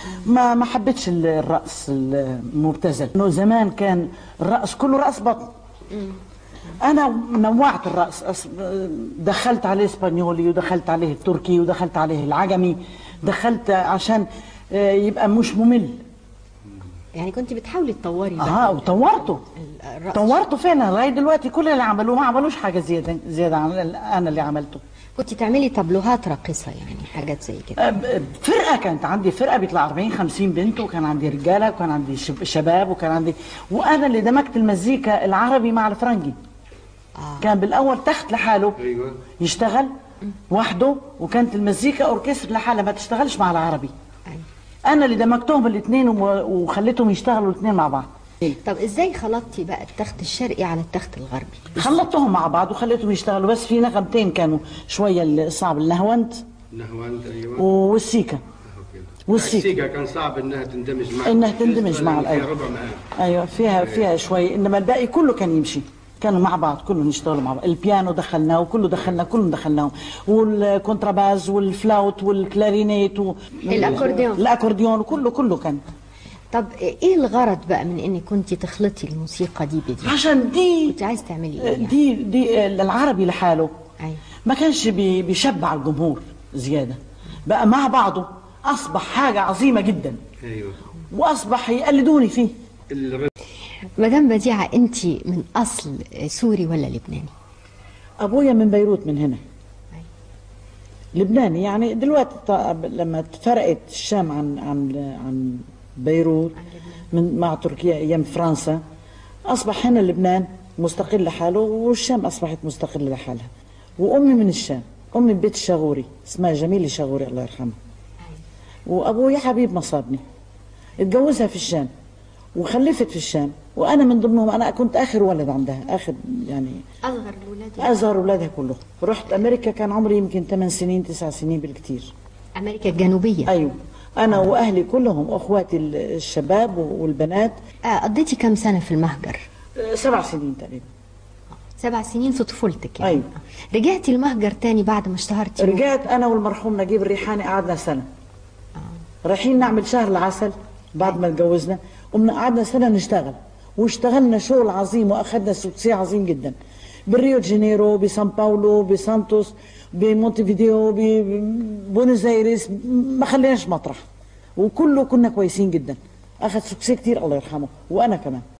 ما ما حبيتش ال- الرقص المبتذل انه زمان كان الرقص كله رقص بطن انا نوعت الرقص أص- دخلت عليه اسبانيولي ودخلت عليه التركي ودخلت عليه العجمي دخلت عشان آه، يبقى مش ممل يعني كنت بتحاولي تطوري بقى اه وطورته الرقص. طورته فعلا لغايه دلوقتي كل اللي عملوه ما عملوش حاجه زياده زياده عن اللي انا اللي عملته كنت تعملي تابلوهات راقصه يعني حاجات زي كده آه، ب- فرقه كانت عندي فرقه بيطلع 40 50 بنت وكان عندي رجاله وكان عندي شب- شباب وكان عندي وانا اللي دمجت المزيكا العربي مع الفرنجي آه. كان بالاول تخت لحاله ايوه يشتغل وحده وكانت المزيكا اوركستر لحالها ما تشتغلش مع العربي أيوة. انا اللي دمجتهم الاثنين وخليتهم يشتغلوا الاثنين مع بعض طب ازاي خلطتي بقى التخت الشرقي على التخت الغربي خلطتهم مع بعض وخليتهم يشتغلوا بس في نغمتين كانوا شويه صعب النهوند نهواند ايوه والسيكا والسيكا السيجا كان صعب انها تندمج مع إنها تندمج مع لأن الأيوة. فيها ربع مقام ايوه فيها فيها شوي انما الباقي كله كان يمشي كانوا مع بعض كلهم يشتغلوا مع بعض البيانو دخلناه وكله دخلنا كلهم دخلناهم والكونتراباز والفلاوت والكلارينيت و... الأكورديون. الاكورديون كله كله كان طب ايه الغرض بقى من انك كنت تخلطي الموسيقى دي بدي عشان دي كنت عايز تعملي ايه يعني؟ دي دي العربي لحاله أيوة. ما كانش بي- بيشبع الجمهور زياده بقى مع بعضه اصبح حاجه عظيمه جدا ايوه واصبح يقلدوني فيه الر- مدام بديعه انت من اصل سوري ولا لبناني ابويا من بيروت من هنا لبناني يعني دلوقتي ط- لما تفرقت الشام عن عن عن بيروت من مع تركيا ايام فرنسا اصبح هنا لبنان مستقل لحاله والشام اصبحت مستقله لحالها وامي من الشام امي من بيت الشاغوري اسمها جميله شاغوري الله يرحمها وابويا حبيب مصابني اتجوزها في الشام وخلفت في الشام وانا من ضمنهم انا كنت اخر ولد عندها اخر يعني اصغر الولاد أصغر أولادها كلهم رحت أمريكا كان عمري يمكن 8 سنين 9 سنين بالكثير امريكا الجنوبيه أيوة أنا وأهلي كلهم أخواتي الشباب والبنات آه قضيتي كم سنه في المهجر آه، سبع سنين تقريبا سبع سنين في طفولتك يعني أيوة. رجعتي المهجر تاني بعد ما اشتهرتي رجعت أنا والمرحوم نجيب الريحاني قعدنا سنة رايحين نعمل شهر العسل بعد ما اتجوزنا قمنا قعدنا سنة نشتغل واشتغلنا شغل عظيم وأخذنا سكسي عظيم جدا بالريو دي جانيرو بسان باولو بسانتوس بمونتيفيديو ببونس ايرس ما خليناش مطرح وكله كنا كويسين جدا اخذ سكسي كتير الله يرحمه وانا كمان